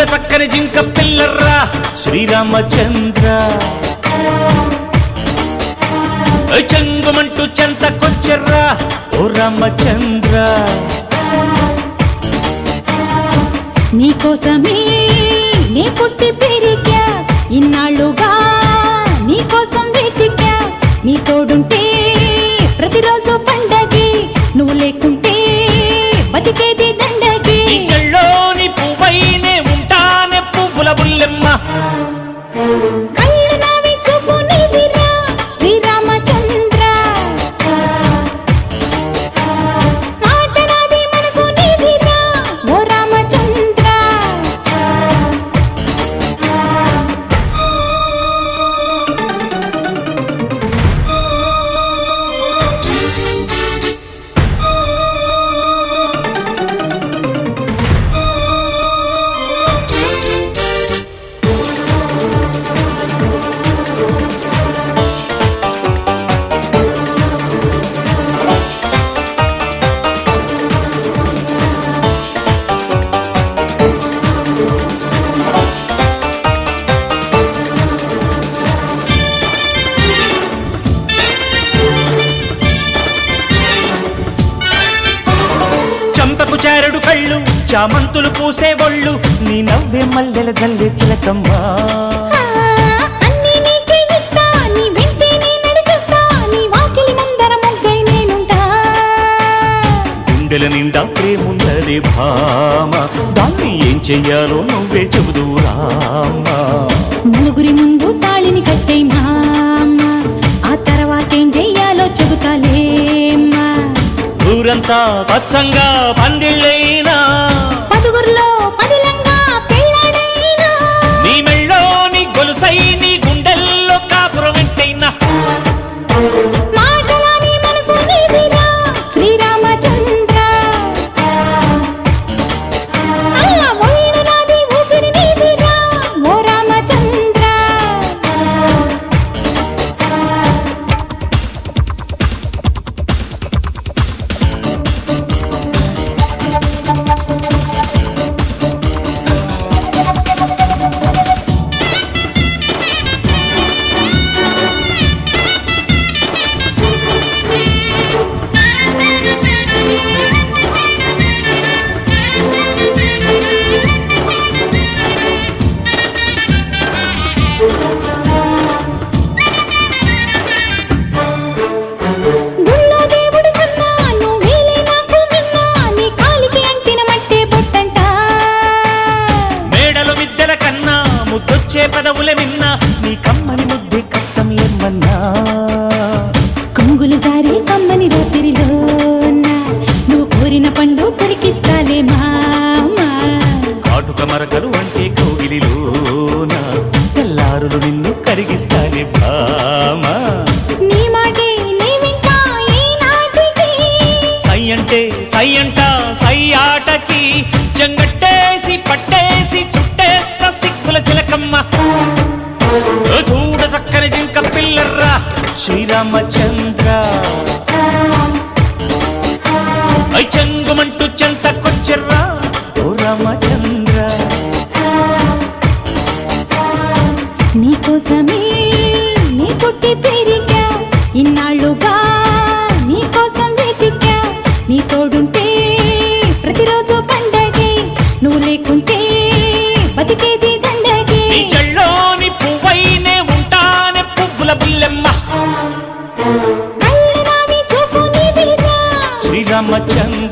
చక్కని జింక పిల్లర్రా శ్రీరామచంద్ర ఓ చెంగుమంటూ చెంతకొచ్చర్రా ఓ రామచంద్ర నీకోసమే నీ పుట్టి పెరిగా ఇన్నాళ్ళుగా నీకోసం వెతికా నీ తోడుంటే ప్రతిరోజు పండగే నువ్వు లేకుంటే బతికేది దండగే నీ చెల్లోని పువ్వైనే ఉంటానే పువ్వుల బుల్లెమ్మ కళ్ళు నావి చూపు నీదిరా శ్రీరామచంద్ర మాట నాది మనసు నీదిరా ఓ రామచంద్ర చంపకు చారుడు కళ్ళు చామంతులు పూసే ఒళ్ళు నీ నవ్వే మల్లెల జల్లే చిలకమ్మా ఆ, అన్నీ నీకే ఇస్తా నీ వెంటే నే నడిచేస్తా నీ వాకిలి ముందర ముగ్గై నేనుంటా గుండెల నిండా ప్రేమున్నది భామ దాన్ని ఏం చెయ్యాలో నువ్వే చెబుదు రామా నలుగురి ముందు తాళిని కట్టే మామ ఆ తర్వాతేం చెయ్యాలో చెబుతాలేమ్మా ఊరంతా పచ్చంగా పందిళ్ళైనా పదుగురిలో పదిలంగా పెళ్ళాడైనా నీ మెళ్ళోని గొలుసై నీ గుండెల్లో కాపురం వెంటైనా మాటలాని మనసు నీదిరా శ్రీరామచంద్ర ఆ ఒళ్ళు నాది ఊపిరి నీదిరా ఓ రామచంద్ర గుళ్ళో దేవుడు కన్నా నువ్వేలే నాకు మిన్నా నీ కాలికి అంటిన మట్టే బొట్టంట మేడలు మిద్దెల కన్నా ముద్దొచ్చే పదవుల మిన్న నీ కమ్మని ముద్దే కట్టం ఎమ్మన్నా కొంగులు జారి కమ్మని రాత్రిలోన నువ్వు కోరిన పండు కొరికిస్తాలే మామా కాటుక మరకలు అంటే కోగిలిలోన తెల్లారులు నిన్ను కరిగిస్తానే భామా నీ మాటే నీ వింటా ఈనాటికి సై అంటే సై అంట సై ఆటకి జంగట్టేసి పట్టేసి చుట్టేస్తా సిక్కుల చిలకమ్మ ఓ చూడ చక్కని జింక పిల్లర్రా శ్రీరామచంద్ర ఐ చెంగుమంటూ చెంతకొచ్చర్రా ఓ రామచంద్ర నీకోసమే నీ పుట్టి పెరిగా ఇన్నాళ్ళుగా నీకోసం వెతికా నీ తోడుంటే ప్రతిరోజు పండగే నువ్వు లేకుంటే బతికేది దండగే నీ చెల్లోని పువ్వైనే ఉంటానే పువ్వుల బుల్లెమ్మ కళ్ళు నావి చూపు నీదిరా శ్రీరామచంద్ర